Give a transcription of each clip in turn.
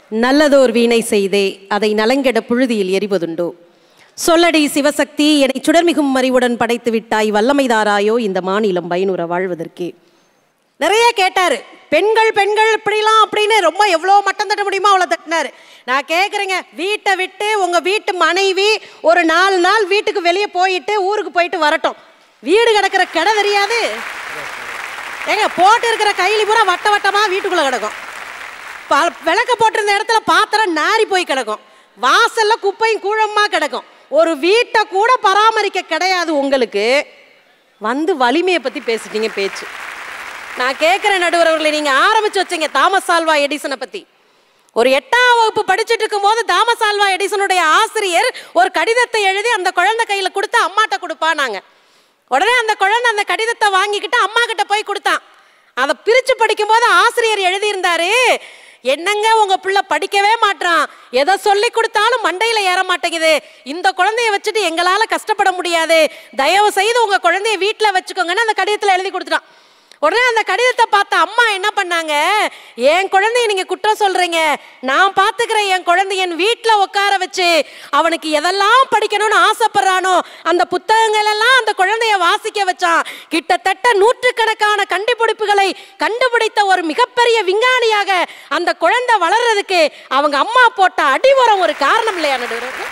நல்லதோர் வீணை செய்தே அதை நலங்கெட புழுதியில் எரிவதுண்டோ சொல்லடி சிவசக்தி என்னை சுடர்மிகும் மறிவுடன் படைத்து விட்டாய் வல்லமைதாராயோ இந்த மாநிலம் பயனுற வாழ்வதற்கே நிறைய கேட்டாரு பெண்கள் பெண்கள் இப்படிலாம் அப்படின்னு ரொம்ப எவ்வளோ மட்டம் தட்ட முடியுமோ அவ்வளோ தட்டினாரு நான் கேட்குறேங்க வீட்டை விட்டு உங்கள் வீட்டு மனைவி ஒரு நாலு நாள் வீட்டுக்கு வெளியே போயிட்டு ஊருக்கு போயிட்டு வரட்டும் வீடு கிடக்கிற கிட தெரியாது ஏங்க போட்டு இருக்கிற கைலி பூரா வட்ட வட்டமாக வீட்டுக்குள்ளே கிடக்கும் ப- விளக்க போட்டிருந்த இடத்துல பாத்திரம் நாரி போய் கிடக்கும் வாசல்ல குப்பையும் கூழமா கிடக்கும் ஒரு வீட்டை கூட பராமரிக்க கிடையாது உங்களுக்கு வந்து வலிமையை பத்தி பேசிட்டீங்க பேச்சு நான் கேட்குற நடுவரவர்களை நீங்க ஆரம்பிச்சு வச்சீங்க தாமஸ் ஆல்வா எடிசனை பத்தி ஒரு எட்டாம் வகுப்பு படிச்சுட்டு இருக்கும்போது தாமஸ் ஆல்வா எடிசனுடைய ஆசிரியர் ஒரு கடிதத்தை எழுதி அந்த குழந்தை கையில கொடுத்து அம்மாட்ட கொடுப்பானாங்க உடனே அந்த குழந்தை அந்த கடிதத்தை வாங்கிக்கிட்டு அம்மா கிட்ட போய் கொடுத்தான் அதை பிரிச்சு படிக்கும்போது ஆசிரியர் எழுதியிருந்தாரு என்னங்க உங்க பிள்ளை படிக்கவே மாட்றான் எதை சொல்லி கொடுத்தாலும் மண்டையில ஏற மாட்டேங்குது இந்த குழந்தைய வச்சுட்டு எங்களால கஷ்டப்பட முடியாது தயவு செய்து உங்க குழந்தைய வீட்டுல வச்சுக்கோங்கன்னு அந்த கடிதத்துல எழுதி கொடுத்துட்டான் உடனே அந்த கடிதத்தை பார்த்த அம்மா என்ன பண்ணாங்க என் குழந்தைய நீங்க குற்றம் சொல்றீங்க நான் பாத்துக்கிறேன் என் குழந்தைய என் வீட்டுல உட்கார வச்சு அவனுக்கு எதெல்லாம் படிக்கணும்னு ஆசைப்படுறானோ அந்த புத்தகங்கள் எல்லாம் அந்த குழந்தைய வாசிக்க வச்சான் கிட்டத்தட்ட நூற்றுக்கணக்கான கண்டுபிடிப்புகளை கண்டுபிடித்த ஒரு மிகப்பெரிய விஞ்ஞானியாக அந்த குழந்தை வளர்றதுக்கு அவங்க அம்மா போட்ட அடிவரம் ஒரு காரணம் இல்லையா நடுவர்களே?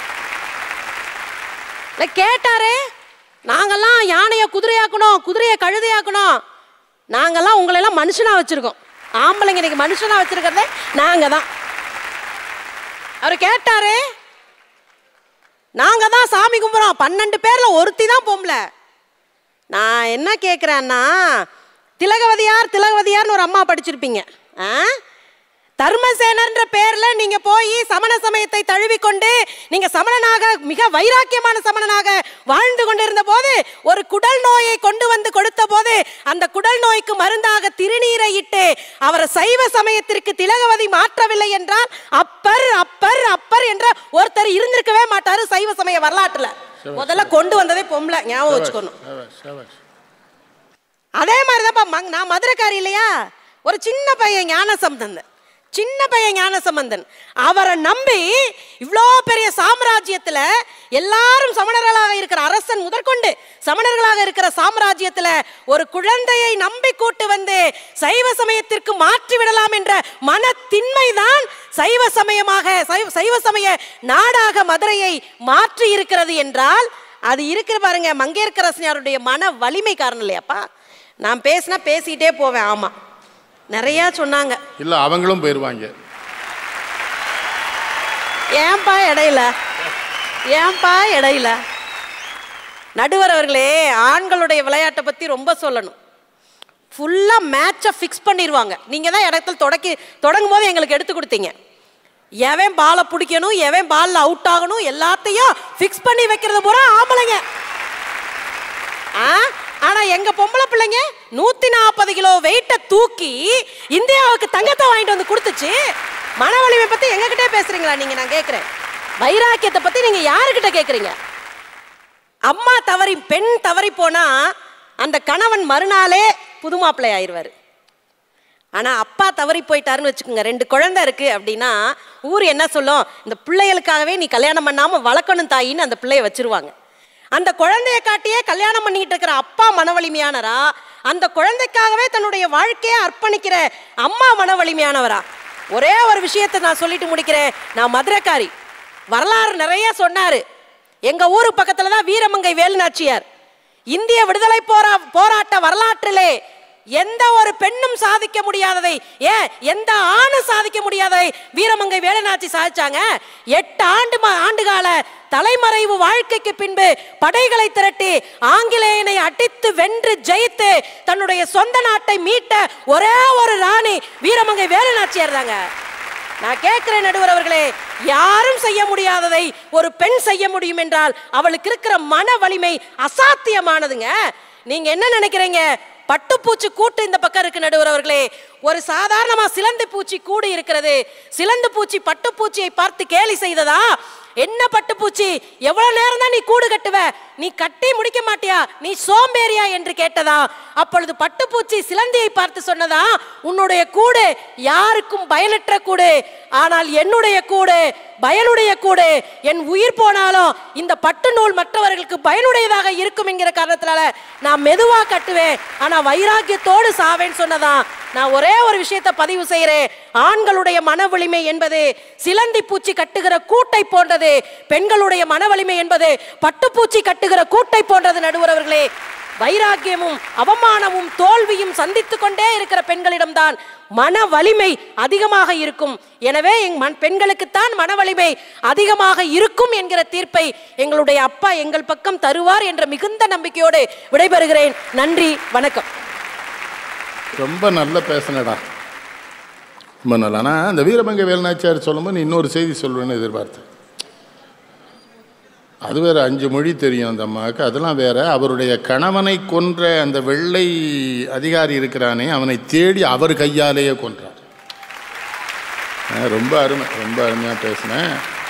இல்ல கேட்டாரே நாங்கெல்லாம் யானையை குதிரையாக்கணும் குதிரையை கழுதையாக்கணும் நாங்கெல்லாம் உங்களெல்லாம் மனுஷனா வச்சிருக்கோம் ஆம்பளைங்க இன்னைக்கு மனுஷனா வச்சிருக்கிறதே நாங்க தான் அவர் கேட்டாரு நாங்க தான் சாமி கும்பிட்றோம் பன்னெண்டு பேர்ல ஒருத்தி தான் பொம்பளை நான் என்ன கேட்குறேன்னா திலகவதியார் திலகவதியார்னு ஒரு அம்மா படிச்சிருப்பீங்க ஆ தர்மசேனர்ன்ற பேர்ல நீங்க போய் சமண சமயத்தை தழுவிக்கொண்டு நீங்க சமணனாக மிக வைராக்கியமான சமணனாக வாழ்ந்து கொண்டிருந்த போது ஒரு குடல் நோயை கொண்டு வந்து கொடுத்த போது அந்த குடல் நோய்க்கு மருந்தாக திருநீரை இட்டு அவரை சைவ சமயத்திற்கு திலகவதி மாற்றவில்லை என்றால் அப்பர் அப்பர் அப்பர் என்ற ஒருத்தர் இருந்திருக்கவே மாட்டாரு சைவ சமய வரலாற்றுல முதல்ல கொண்டு வந்ததே பொம்பளை ஞாபகம் வச்சுக்கணும் சபாஷ், சபாஷ். அதே மாதிரிதான்ப்பா மங் நான் மதுரைக்காரி இல்லையா ஒரு சின்ன பையன் ஞான சம்பந்தன் சின்ன பையன் ஞான சம்பந்தன் அவரை நம்பி இவ்வளோ பெரிய சாம்ராஜ்யத்துல எல்லாரும் சமணர்களாக இருக்கிற அரசன் முதற்கொண்டு சமணர்களாக இருக்கிற சாம்ராஜ்யத்துல ஒரு குழந்தையை நம்பி கூட்டு வந்து சைவ சமயத்திற்கு மாற்றி விடலாம் என்ற மனத்தின்மைதான் சைவ சமயமாக சைவ சைவ சமய நாடாக மதுரையை மாற்றி இருக்கிறது என்றால் அது இருக்கிற பாருங்க மங்கையர்க்கரசனாருடைய மன வலிமை காரணம் இல்லையாப்பா நான் பேசினா பேசிக்கிட்டே போவேன் ஆமா நிறைய சொன்னாங்க இல்ல அவங்களும் போயிருவாங்க ஏன்பா இடையில ஏன்பா இடையில நடுவர் அவர்களே ஆண்களுடைய விளையாட்டை பத்தி ரொம்ப சொல்லணும் ஃபுல்லா மேட்சை ஃபிக்ஸ் பண்ணிடுவாங்க நீங்க தான் இடத்துல தொடக்கி தொடங்கும் போது எங்களுக்கு எடுத்து கொடுத்தீங்க எவன் பாலை பிடிக்கணும் எவன் பால்ல அவுட் ஆகணும் எல்லாத்தையும் ஃபிக்ஸ் பண்ணி வைக்கிறது பூரா ஆம்பளைங்க ஆ ஆனா எங்க பொம்பளை பிள்ளைங்க நூத்தி நாற்பது கிலோ வெயிட்டை தூக்கி இந்தியாவுக்கு தங்கத்தை வாங்கிட்டு வந்து கொடுத்துச்சு மன வலிமை பத்தி எங்ககிட்டே பேசுறீங்களா நீங்க நான் கேக்குறேன் வைராக்கியத்தை பத்தி நீங்க யாருக்கிட்ட கேக்குறீங்க அம்மா தவறி பெண் தவறி போனா அந்த கணவன் மறுநாளே புது மாப்பிள்ளை ஆயிடுவாரு ஆனா அப்பா தவறி போயிட்டாருன்னு வச்சுக்கோங்க ரெண்டு குழந்தை இருக்கு அப்படின்னா ஊர் என்ன சொல்லும் இந்த பிள்ளைகளுக்காகவே நீ கல்யாணம் பண்ணாம வளர்க்கணும் தாயின்னு அந்த பிள்ளைய வச்சிருவாங்க அந்த குழந்தைய காட்டியே கல்யாணம் பண்ணிக்கிட்டு இருக்கிற அப்பா மனவலிமையானரா அந்த குழந்தைக்காகவே தன்னுடைய வாழ்க்கையை அர்ப்பணிக்கிற அம்மா மனவலிமையானவரா ஒரே ஒரு விஷயத்தை நான் சொல்லிட்டு முடிக்கிறேன் நான் மதுரைக்காரி வரலாறு நிறைய சொன்னாரு எங்க ஊரு பக்கத்துல தான் வீரமங்கை வேலுநாச்சியார் இந்திய விடுதலை போரா போராட்ட வரலாற்றிலே எந்த ஒரு பெண்ணும் சாதிக்க முடியாததை ஏன் எந்த ஆணும் சாதிக்க முடியாததை வீரமங்கை வேலுநாச்சி சாதிச்சாங்க எட்டு ஆண்டு ம- ஆண்டு கால தலைமறைவு வாழ்க்கைக்கு பின்பு படைகளை திரட்டி ஆங்கிலேயனை அடித்து வென்று ஜெயித்து தன்னுடைய சொந்த நாட்டை மீட்ட ஒரே ஒரு ராணி வீரமங்கை வேலுநாச்சியார் தாங்க நான் கேட்கிறேன் நடுவர் அவர்களே யாரும் செய்ய முடியாததை ஒரு பெண் செய்ய முடியும் என்றால் அவளுக்கு இருக்கிற மன வலிமை அசாத்தியமானதுங்க நீங்க என்ன நினைக்கிறீங்க பட்டுப்பூச்சி கூட்டு இந்த பக்கம் இருக்கு நடுவர் அவர்களே ஒரு சாதாரணமா சிலந்தி பூச்சி கூடு இருக்கிறது சிலந்து பூச்சி பட்டுப்பூச்சியை பார்த்து கேலி செய்ததா என்ன பட்டுப்பூச்சி எவ்வளவு நேரம் தான் நீ கூடு கட்டுவ நீ கட்டி முடிக்க மாட்டியா நீ சோம்பேறியா என்று கேட்டதா அப்பொழுது பட்டுப்பூச்சி சிலந்தியை பார்த்து சொன்னதா உன்னுடைய கூடு யாருக்கும் பயனற்ற கூடு ஆனால் என்னுடைய கூடு பயனுடைய கூடு என் உயிர் போனாலும் இந்த பட்டு நூல் மற்றவர்களுக்கு பயனுடையதாக இருக்கும் என்கிற காரணத்தினால நான் மெதுவா கட்டுவேன் ஆனா வைராக்கியத்தோடு சாவேன்னு சொன்னதா நான் ஒரே ஒரு விஷயத்தை பதிவு செய்கிறேன் ஆண்களுடைய மன வலிமை என்பது சிலந்தி பூச்சி கட்டுகிற கூட்டை போன்றது பெண்களுடைய மன வலிமை என்பது பட்டுப்பூச்சி கட்டுகிற கூட்டை போன்றது நடுவரவர்களே வைராக்கியமும் அவமானமும் தோல்வியும் சந்தித்துக் கொண்டே இருக்கிற பெண்களிடம்தான் மன வலிமை அதிகமாக இருக்கும் எனவே எங் மண் பெண்களுக்குத்தான் மன வலிமை அதிகமாக இருக்கும் என்கிற தீர்ப்பை எங்களுடைய அப்பா எங்கள் பக்கம் தருவார் என்ற மிகுந்த நம்பிக்கையோடு விடைபெறுகிறேன் நன்றி வணக்கம் ரொம்ப நல்ல பேசுனடா ரொம்ப நல்லா ஆனால் அந்த வீரமங்க வேலுநாச்சியார் சொல்லும்போது நீ இன்னொரு செய்தி சொல்வேன்னு எதிர்பார்த்தேன் அது வேற அஞ்சு மொழி தெரியும் அந்த அம்மாவுக்கு அதெல்லாம் வேற அவருடைய கணவனை கொன்ற அந்த வெள்ளை அதிகாரி இருக்கிறானே அவனை தேடி அவர் கையாலேயே கொன்றார் அஹ் ரொம்ப அருமை ரொம்ப அருமையாக பேசினேன்